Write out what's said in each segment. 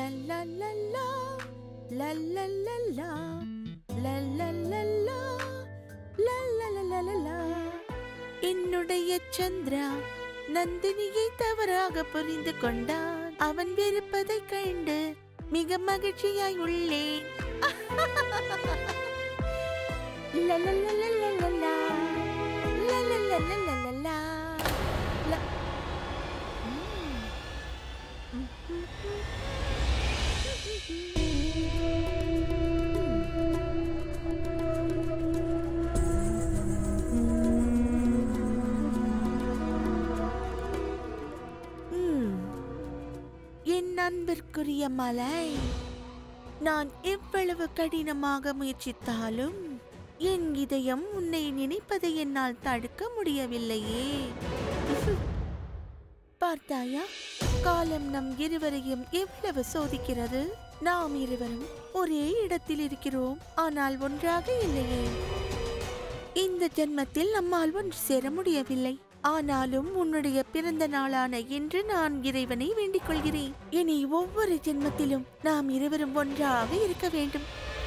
La la la la, la la la la, la la la la, la la la la la la. என்னுடைய சந்திரா நந்தினியை தவறாக புரிந்து கொண்டான் அவன் வெறுப்பதை கண்டு மிக மகிழ்ச்சியாய் உள்ளேன் La la la la la la la. La la la la la la la. La. Mm. ம். என் அன்பிற்குரிய மலை நான் எவ்வளவு கடினமாக முயற்சித்தாலும் என் இதயம் உன்னை நினைப்பதை என்னால் தடுக்க முடியவில்லையே பார்த்தாயா காலம் நம் இருவரையும் எவ்வளவு சோதிக்கிறது நாம் இருவரும் ஒரே இடத்தில் இருக்கிறோம் ஆனால் ஒன்றாக இல்லையே இந்த ஜென்மத்தில் நம்மால் ஒன்று சேர முடியவில்லை ஆனாலும் உன்னுடைய பிறந்த நாளான இன்று நான் இறைவனை வேண்டிக் கொள்கிறேன் இனி ஒவ்வொரு ஜென்மத்திலும் நாம் இருவரும் ஒன்றாக இருக்க வேண்டும்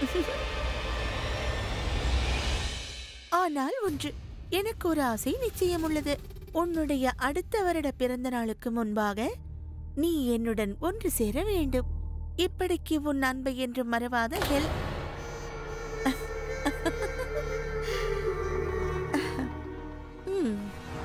ஆனால் ஒன்று எனக்கு ஒரு ஆசை நிச்சயம் உள்ளது உன்னுடைய அடுத்த வருட பிறந்த நாளுக்கு முன்பாக நீ என்னுடன் ஒன்று சேர வேண்டும் இப்படிக்கு உன் அன்பை என்று மறவாத ஹெல் ம்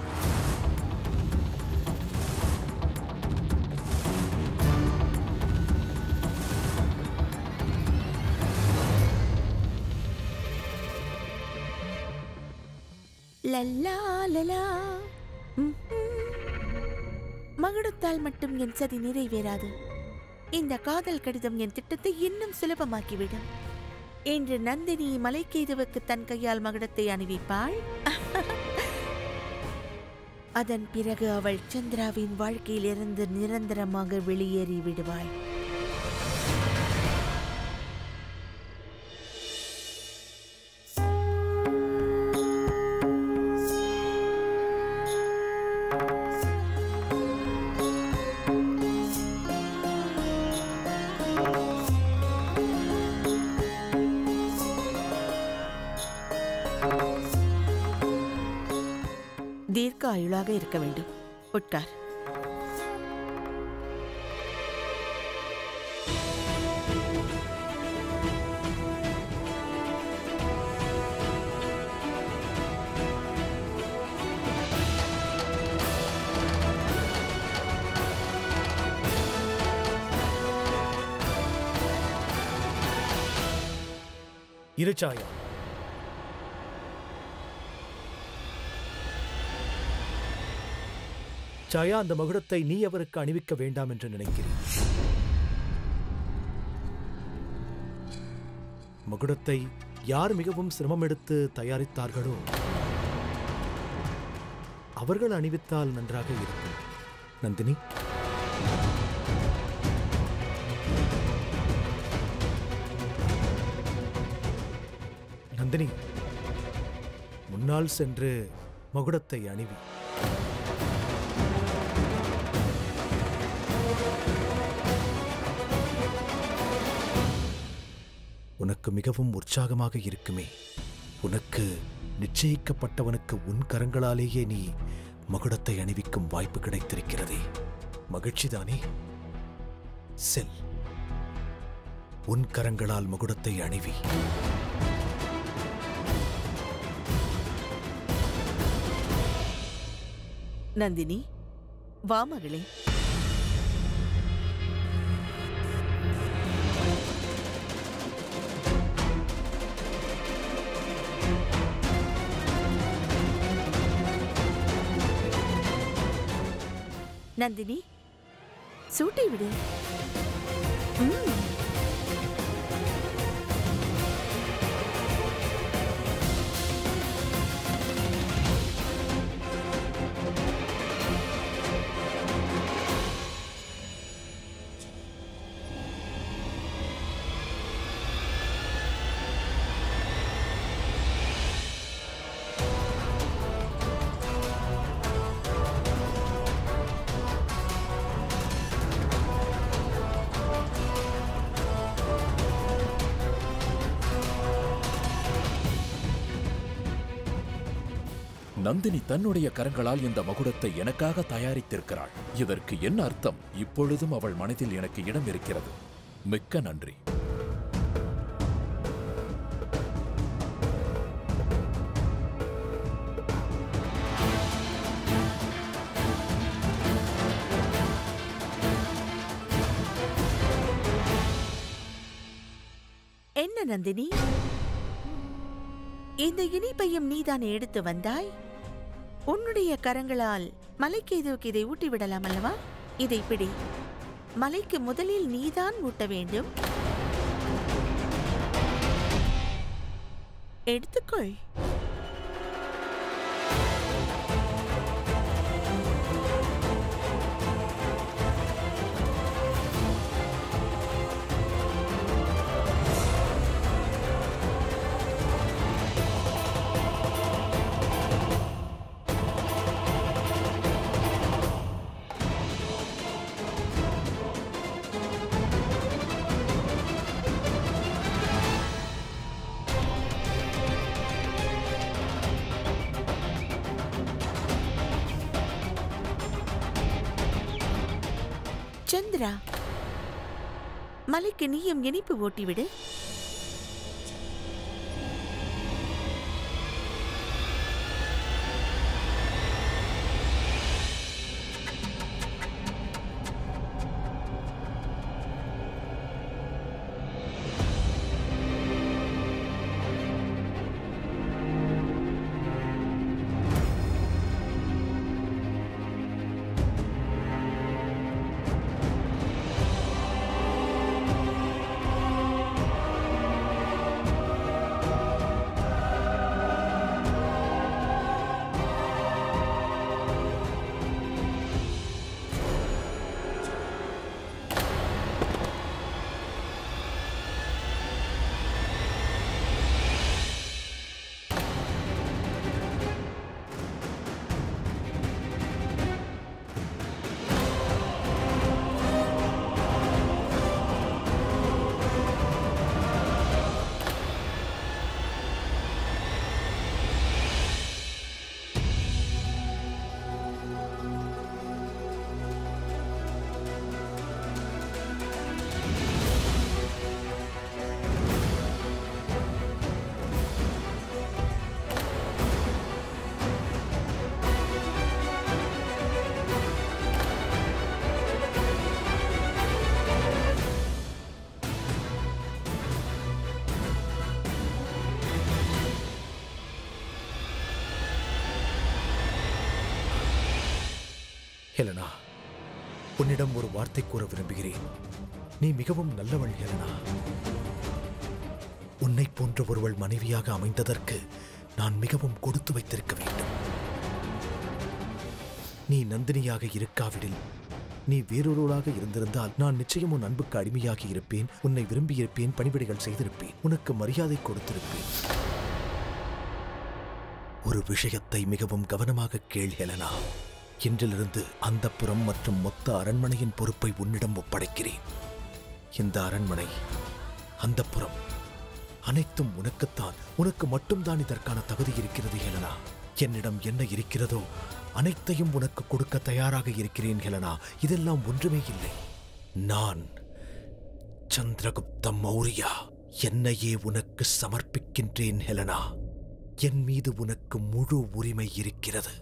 லல்லா லலா ம், ம். மகுடத்தால் மட்டும் என் சதி நிறைவேறாது இந்த காதல் கடிதம் என் திட்டத்தை இன்னும் சுலபமாக்கிவிடும் இன்று நந்தினி மலைக்கேதுவுக்கு தன் கையால் மகுடத்தை அணிவிப்பாள் அதன் பிறகு அவள் சந்திராவின் வாழ்க்கையிலிருந்து நிரந்தரமாக வெளியேறி விடுவாள் தீர்க்க ஆயுளாக இருக்க வேண்டும் உட்கார் இருச்சாயா சாயா அந்த மகுடத்தை நீ அவருக்கு அணிவிக்க வேண்டாம் என்று நினைக்கிறேன் மகுடத்தை யார் மிகவும் சிரமம் எடுத்து தயாரித்தார்களோ அவர்கள் அணிவித்தால் நன்றாக இருக்கும் நந்தினி நந்தினி முன்னால் சென்று மகுடத்தை அணிவி உனக்கு மிகவும் உற்சாகமாக இருக்குமே உனக்கு நிச்சயிக்கப்பட்டவனுக்கு உன் கரங்களாலேயே நீ மகுடத்தை அணிவிக்கும் வாய்ப்பு கிடைத்திருக்கிறதே மகிழ்ச்சிதானே செல் உன் கரங்களால் மகுடத்தை அணிவி நந்தினி வா மகளே நந்தினி சூட்டை விடு ம். நந்தினி தன்னுடைய கரங்களால் இந்த மகுடத்தை எனக்காக தயாரித்திருக்கிறாள் இதற்கு என்ன அர்த்தம் இப்பொழுதும் அவள் மனதில் எனக்கு இடம் இருக்கிறது மிக்க நன்றி என்ன நந்தினி இந்த இனிப்பையும் நீதானே எடுத்து வந்தாய் உன்னுடைய கரங்களால் மலைக்கேதுவுக்கு இதை ஊட்டி விடலாம் அல்லவா இதை பிடி மலைக்கு முதலில் நீதான் ஊட்ட வேண்டும் எடுத்துக்கொள் சந்திரா மலைக்கு நீயும் இனிப்பு ஓட்டிவிடு ஹெலனா உன்னிடம் ஒரு வார்த்தை கூற விரும்புகிறேன் நீ மிகவும் நல்லவள் ஹெலனா உன்னை போன்ற ஒருவள் மனைவியாக அமைந்ததற்கு நான் மிகவும் கொடுத்து வைத்திருக்க வேண்டும் நீ நந்தினியாக இருக்காவிடில் நீ வேறொருவளாக இருந்திருந்தால் நான் நிச்சயம் உன் அன்புக்கு அடிமையாகி இருப்பேன் உன்னை விரும்பியிருப்பேன் பணிவிடைகள் செய்திருப்பேன் உனக்கு மரியாதை கொடுத்திருப்பேன் ஒரு விஷயத்தை மிகவும் கவனமாக கேள் ஹெலனா இன்றிலிருந்து அந்தப்புறம் மற்றும் மொத்த அரண்மனையின் பொறுப்பை உன்னிடம் ஒப்படைக்கிறேன் இந்த அரண்மனை அந்தப்புறம் அனைத்தும் உனக்குத்தான் உனக்கு மட்டும்தான் இதற்கான தகுதி இருக்கிறது ஹெலனா என்னிடம் என்ன இருக்கிறதோ அனைத்தையும் உனக்கு கொடுக்க தயாராக இருக்கிறேன் ஹெலனா இதெல்லாம் ஒன்றுமே இல்லை நான் சந்திரகுப்த மௌரியா என்னையே உனக்கு சமர்ப்பிக்கின்றேன் ஹெலனா என் மீது உனக்கு முழு உரிமை இருக்கிறது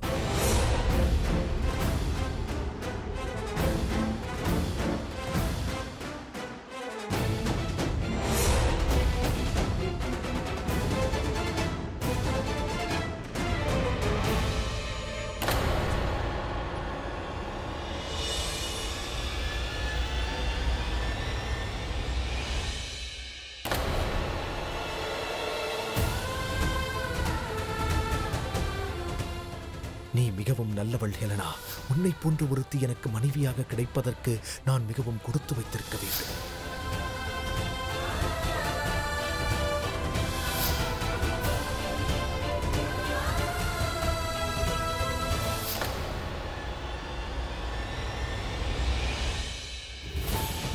நீ மிகவும் நல்லவள் ஹெலனா உன்னை போன்ற ஒருத்தி எனக்கு மனைவியாக கிடைப்பதற்கு நான் மிகவும் கொடுத்து வைத்திருக்க வேண்டும்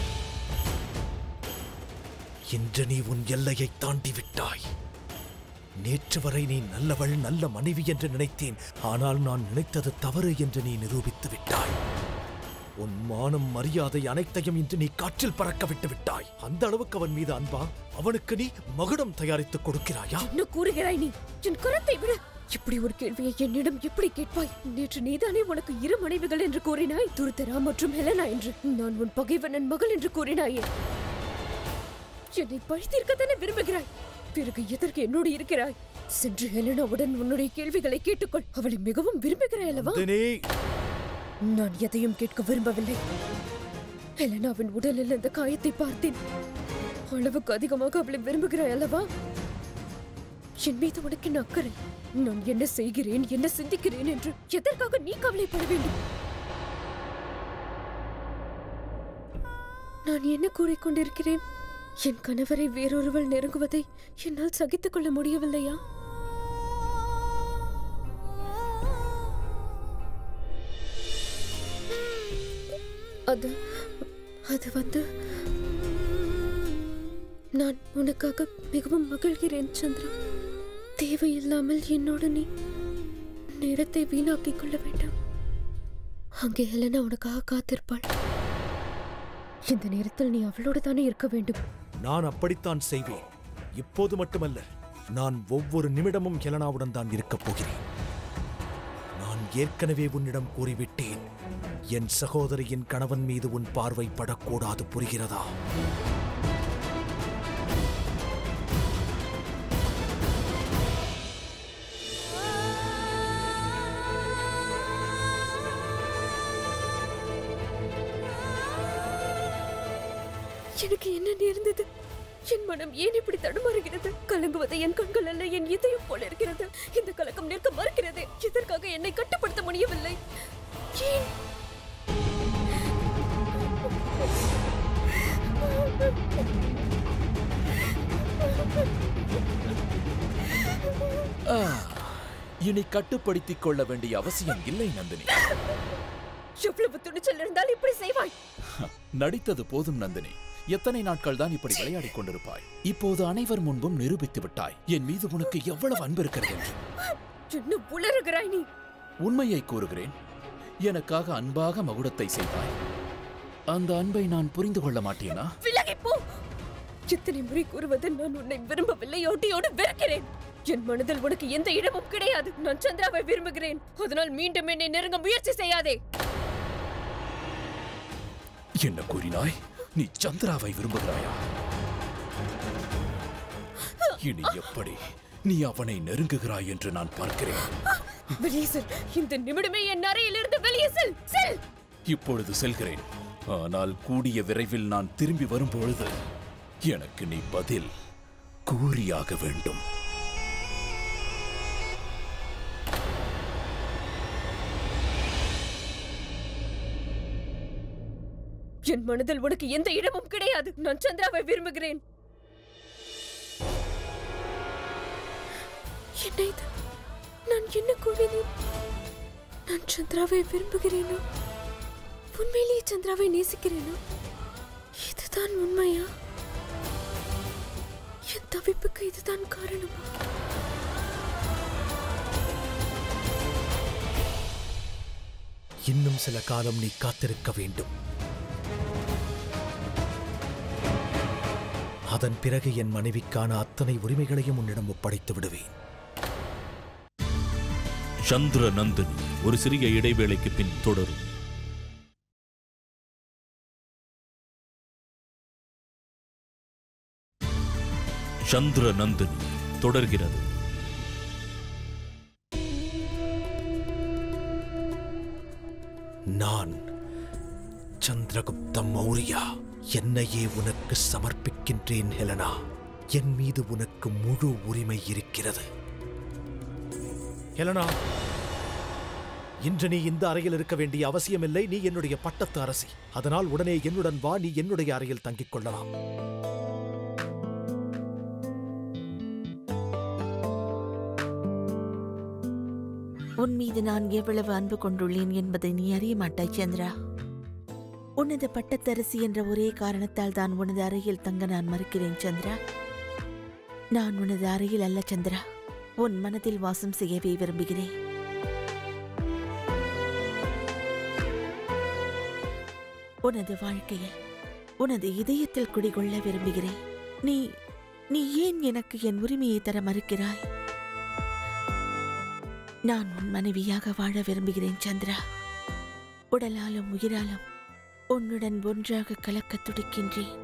இன்று நீ உன் எல்லையை தாண்டி விட்டாய் நேற்று வரை நீ நல்லவள் நல்ல மனைவி என்று நினைத்தேன் ஆனால் நான் நினைத்தது தவறு என்று நீ நிரூபித்து விட்டாய் உன் மானம் மரியாதை அனைத்தையும் இன்று நீ காற்றில் பறக்க விட்டு விட்டாய் அந்த அளவுக்கு அவன் மீது அன்பா அவனுக்கு நீ மகுடம் தயாரித்துக் கொடுக்கிறாயா என்ன கூறுகிறாய் நீ என் கரத்தை விடு இப்படி ஒரு கேள்வியை என்னிடம் எப்படி கேட்பாய் நேற்று நீதானே உனக்கு இரு மனைவிகள் என்று கூறினாய் துருத்தரா மற்றும் ஹெலனா என்று நான் உன் பகைவனன் மகள் என்று கூறினாயே என்னை பழி தீர்க்கத்தானே விரும்புகிறாய் பிறகு எதற்கு என்னோடு இருக்கிறாய் சென்று ஹெலனாவுடன் உன்னுடைய கேள்விகளை கேட்டுக்கொள் அவளை மிகவும் விரும்புகிறாய் அல்லவா நந்தினி நான் எதையும் கேட்க விரும்பவில்லை ஹெலனாவின் உடலில் அந்த காயத்தை பார்த்தேன் அளவுக்கு அதிகமாக அவளை விரும்புகிறாய் அல்லவா என் மீது உனக்கு என்ன அக்கறை நான் என்ன செய்கிறேன் என்ன சிந்திக்கிறேன் என்று எதற்காக நீ கவலைப்பட வேண்டும் நான் என்ன கூறிக்கொண்டிருக்கிறேன் என் கணவரை வேறொருவள் நெருங்குவதை என்னால் சகித்துக் கொள்ள முடியவில்லையா அது அது வந்து நான் உனக்காக மிகவும் மகிழ்கிறேன் சந்திரா தேவையில்லாமல் என்னோட நீ நேரத்தை வீணாக்கிக் கொள்ள வேண்டாம் அங்கே ஹெலனா உனக்காக காத்திருப்பாள் இந்த நேரத்தில் நீ அவளோடு தானே இருக்க வேண்டும் நான் அப்படித்தான் செய்வேன் இப்போது மட்டுமல்ல நான் ஒவ்வொரு நிமிடமும் ஹெலனாவுடன் தான் இருக்கப் போகிறேன் நான் ஏற்கனவே உன்னிடம் கூறிவிட்டேன் என் சகோதரியின் கணவன் மீது உன் பார்வை படக்கூடாது புரிகிறதா எனக்கு என்ன நேர்ந்தது என் மனம் ஏன் இப்படி தடுமாறுகிறது கலங்குவது என் கண்கள் அல்ல என் இதயம் போல இருக்கிறது இந்த கலக்கம் நிற்க மறுக்கிறது இதற்காக என்னை கட்டுப்படுத்த முடியவில்லை ஏன் ஆ, இனி கட்டுப்படுத்திக் கொள்ள வேண்டிய அவசியம் இல்லை நந்தினி எவ்வளவு துணிச்சல் இருந்தால் இப்படி செய்வாய் நடித்தது போதும் நந்தினி எத்தனை நாட்கள் தான் இப்படி விளையாடிக் கொண்டிருப்பாய் இப்போது அனைவர் முன்பும் நிரூபித்து விட்டாய் என் மீது உனக்கு எவ்வளவு அன்பு இருக்கிறது என்று என்ன உளறுகிறாய் நீ உண்மையை கூறுகிறேன் எனக்காக அன்பாக மகுடத்தை செய்தாய் அந்த அன்பை நான் புரிந்து கொள்ள மாட்டேனா விலகி போ இத்தனை முறை கூறுவது நான் உன்னை விரும்பவில்லை ஓட்டியோடு வெறுக்கிறேன் என் மனதில் உனக்கு எந்த இடமும் கிடையாது நான் சந்திராவை விரும்புகிறேன் அதனால் மீண்டும் என்னை நெருங்க முயற்சி செய்யாதே என்ன கூறினாய் நீ சந்திராவை விரும்புகிறாயா இனி எப்படி நீ அவனை நெருங்குகிறாய் என்று நான் பார்க்கிறேன் வெளியே செல் இந்த நிமிடமே என் அறையிலிருந்து வெளியே செல் செல் இப்பொழுது செல்கிறேன் ஆனால் கூடிய விரைவில் நான் திரும்பி வரும்பொழுது எனக்கு நீ பதில் கூறியாக வேண்டும் என் மனதில் உனக்கு எந்த இடமும் கிடையாது நான் சந்திராவை விரும்புகிறேன் என்ன இது நான் என்ன கூறினேன் நான் சந்திராவை விரும்புகிறேனோ உண்மையிலேயே சந்திராவை நேசிக்கிறேனோ இதுதான் உண்மையா என் தவிப்புக்கு இதுதான் காரணமா இன்னும் சில காலம் நீ காத்திருக்க வேண்டும் அதன் பிறகு என் மனைவிக்கான அத்தனை உரிமைகளையும் உன்னிடம் ஒப்படைத்து விடுவேன் சந்திர நந்தினி ஒரு சிறிய இடைவேளைக்கு பின் தொடரும் சந்திர நந்தினி தொடர்கிறது நான் சந்திரகுப்த மௌரியா என்னையே உனக்கு சமர்ப்பிக்கின்றேன் ஹெலனா என் மீது உனக்கு முழு உரிமை இருக்கிறது ஹெலனா இன்று நீ இந்த அறையில் இருக்க வேண்டிய அவசியமில்லை நீ என்னுடைய பட்டத்து அரசி அதனால் உடனே என்னுடன் வா நீ என்னுடைய அறையில் தங்கிக் கொள்ளலாம் உன் மீது நான் எவ்வளவு அன்பு கொண்டுள்ளேன் என்பதை நீ அறிய மாட்டாய் சந்திரா உனது பட்டத்தரசி என்ற ஒரே காரணத்தால் தான் உனது அறையில் தங்க நான் மறுக்கிறேன் சந்திரா நான் உனது அறையில் அல்ல சந்திரா உன் மனதில் வாசம் செய்யவே விரும்புகிறேன் உனது வாழ்க்கையில் உனது இதயத்தில் குடிகொள்ள விரும்புகிறேன் நீ நீ ஏன் எனக்கு என் உரிமையை தர மறுக்கிறாய் நான் உன் மனைவியாக வாழ விரும்புகிறேன் சந்திரா உடலாலும் உயிராலும் உன்னுடன் ஒன்றாக கலக்கத் துடிக்கின்றேன்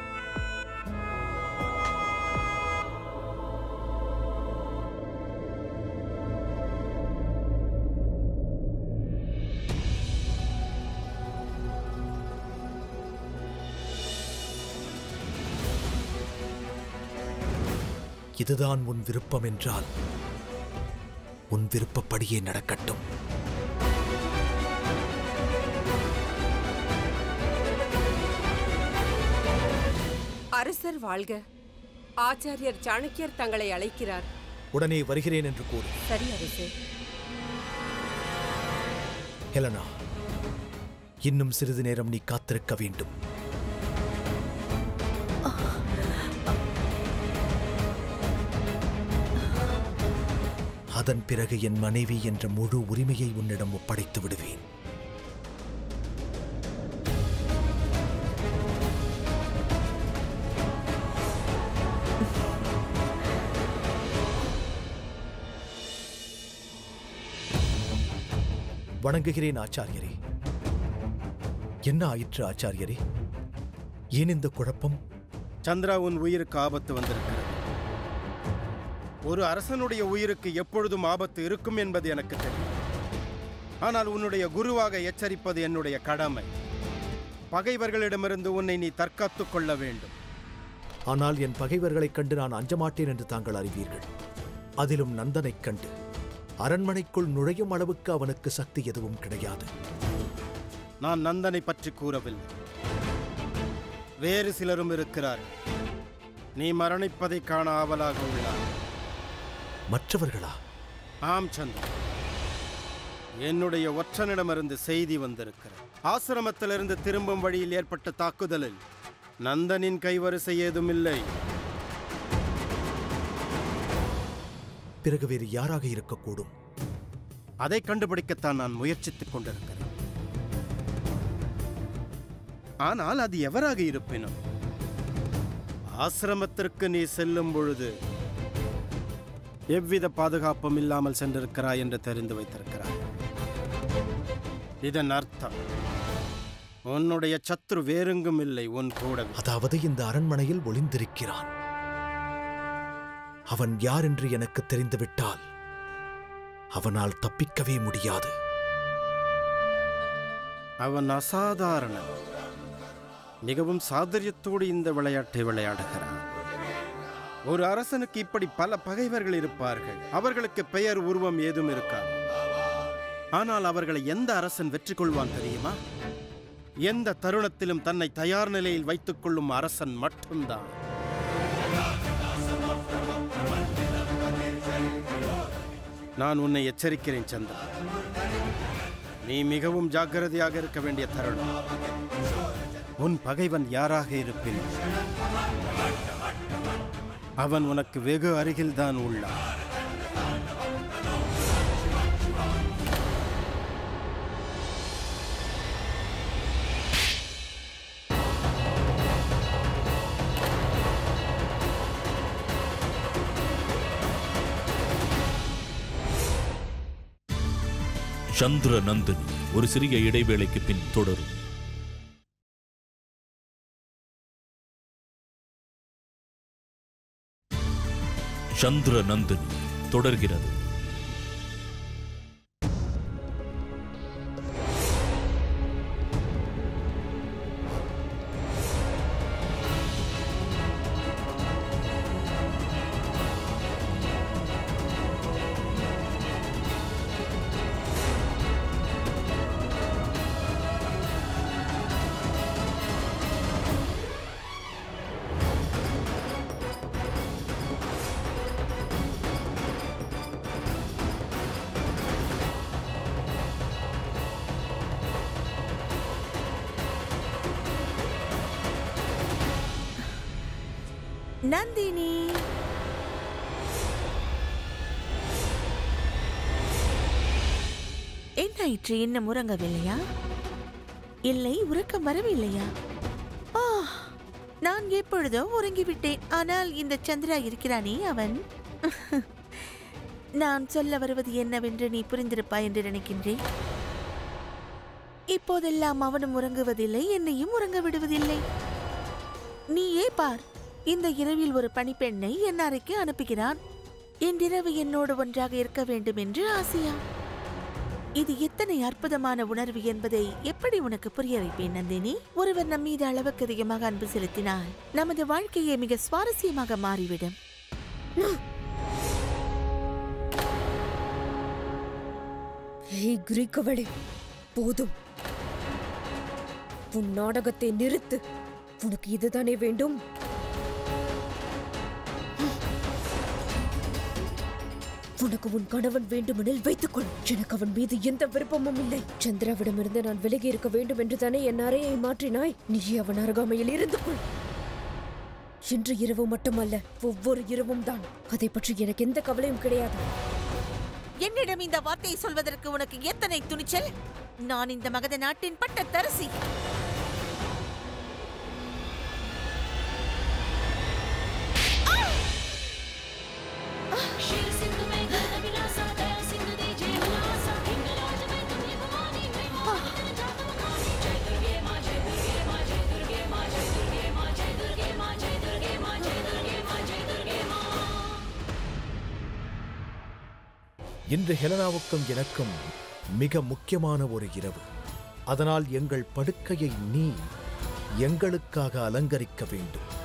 இதுதான் உன் விருப்பம் என்றால் உன் விருப்பப்படியே நடக்கட்டும் அரசர் வாழ்க ஆச்சாரியர் சாணக்கியர் தங்களை அழைக்கிறார் உடனே வருகிறேன் என்று கூறு சரி அரசே ஹெலனா இன்னும் சிறிது நேரம் நீ காத்திருக்க வேண்டும் அதன் பிறகு என் மனைவி என்ற முழு உரிமையை உன்னிடம் ஒப்படைத்து விடுவேன் வணங்குகிறேன் ஆச்சாரியரே என்ன ஆயிற்று ஆச்சாரியரே ஏன் இந்த குழப்பம் சந்திரா உன் உயிருக்கு ஆபத்து வந்திருக்கிறது ஒரு அரசனுடைய உயிருக்கு எப்பொழுதும் ஆபத்து இருக்கும் என்பது எனக்கு தெரியும் ஆனால் உன்னுடைய குருவாக எச்சரிப்பது என்னுடைய கடமை பகைவர்களிடமிருந்து உன்னை நீ தற்காத்துக் கொள்ள வேண்டும் ஆனால் என் பகைவர்களைக் கண்டு நான் அஞ்சமாட்டேன் என்று தாங்கள் அறிவீர்கள் அதிலும் நந்தனைக் கண்டு அரண்மனைக்குள் நுழையும் அளவுக்கு அவனுக்கு சக்தி எதுவும் கிடையாது நான் நந்தனை பற்றி கூறவில்லை வேறு சிலரும் இருக்கிறார்கள் நீ மரணிப்பதைக் காண ஆவலாக உள்ளார் மற்றவர்களா ஆம் சந்திர என்னுடைய ஒற்றனிடமிருந்து செய்தி வந்திருக்கிறது ஆசிரமத்திலிருந்து திரும்பும் வழியில் ஏற்பட்ட தாக்குதலில் நந்தனின் கைவரிசை ஏதும் இல்லை பிறகு வேறு யாராக இருக்கக்கூடும் அதை கண்டுபிடிக்கத்தான் நான் முயற்சித்துக் கொண்டிருக்கிறேன் ஆனால் அது எவராக இருப்பினும் ஆசிரமத்திற்கு நீ செல்லும் பொழுது எவ்வித பாதுகாப்பும் இல்லாமல் சென்றிருக்கிறாய் என்று தெரிந்து வைத்திருக்கிறாய் இதன் அர்த்தம் உன்னுடைய சத்ரு வேறெங்கும் இல்லை உன் கூடவே அதாவது இந்த அரண்மனையில் ஒளிந்திருக்கிறான் அவன் யார் என்று எனக்கு தெரிந்துவிட்டால் அவனால் தப்பிக்கவே முடியாது அவன் அசாதாரணன் மிகவும் சாதுரியத்தோடு இந்த விளையாட்டை விளையாடுகிறான் ஒரு அரசனுக்கு இப்படி பல பகைவர்கள் இருப்பார்கள் அவர்களுக்கு பெயர் உருவம் ஏதும் இருக்காது ஆனால் அவர்களை எந்த அரசன் வெற்றி கொள்வான் தெரியுமா எந்த தருணத்திலும் தன்னை தயார் நிலையில் வைத்துக் கொள்ளும் அரசன் மட்டும்தான் நான் உன்னை எச்சரிக்கிறேன் சந்திரா நீ மிகவும் ஜாக்கிரதையாக இருக்க வேண்டிய தருணம் உன் பகைவன் யாராக இருப்பினும் அவன் உனக்கு வெகு அருகில்தான் உள்ளான் சந்திர நந்தினி ஒரு சிறிய இடைவேளைக்கு பின் தொடரும் சந்திர நந்தினி தொடர்கிறது நந்தினி என்னாயிற்று இன்னும் உறங்கவில்லையா இல்லை உறக்கம் வரவில்லையா ஆ நான் எப்பொழுதோ உறங்கிவிட்டேன் ஆனால் இந்த சந்திரா இருக்கிறானே அவன் நான் சொல்ல வருவது என்னவென்று நீ புரிந்திருப்பாய் என்று நினைக்கின்றேன் இப்போதெல்லாம் அவனும் உறங்குவதில்லை என்னையும் உறங்க விடுவதில்லை நீயே பார் இந்த இரவில் ஒரு பணிப்பெண்ணை என் அறைக்கு அனுப்புகிறான் இன்றிரவு என்னோடு ஒன்றாக இருக்க வேண்டும் என்று ஆசையா இது எத்தனை அற்புதமான உணர்வு என்பதை எப்படி உனக்கு புரிய வைப்பேன் நந்தினி ஒருவர் நம் மீது அளவுக்கு அதிகமாக அன்பு செலுத்தினால் நமது வாழ்க்கையே மிக சுவாரஸ்யமாக மாறிவிடும் ஏய் கிரீக்கவளே போதும் உன் நாடகத்தை நிறுத்து உனக்கு இதுதானே வேண்டும் உனக்கு உன் கணவன் வேண்டுமெனில் வைத்துக்கொள் எனக்கு அவன் மீது எந்த விருப்பமும் இல்லை சந்திராவிடமிருந்து நான் விலகி இருக்க வேண்டும் என்று தானே என் அறையை மாற்றினாய் நீ அவன் அருகாமையில் இருந்து கொள் இன்று இரவு மட்டுமல்ல ஒவ்வொரு இரவும் தான் அதை பற்றி எனக்கு எந்த கவலையும் கிடையாது என்னிடம் இந்த வார்த்தையை சொல்வதற்கு உனக்கு எத்தனை துணிச்சல் நான் இந்த மகத நாட்டின் பட்ட தரசி இன்று ஹெலனாவுக்கும் எனக்கும் மிக முக்கியமான ஒரு இரவு அதனால் எங்கள் படுக்கையை நீ எங்களுக்காக அலங்கரிக்க வேண்டும்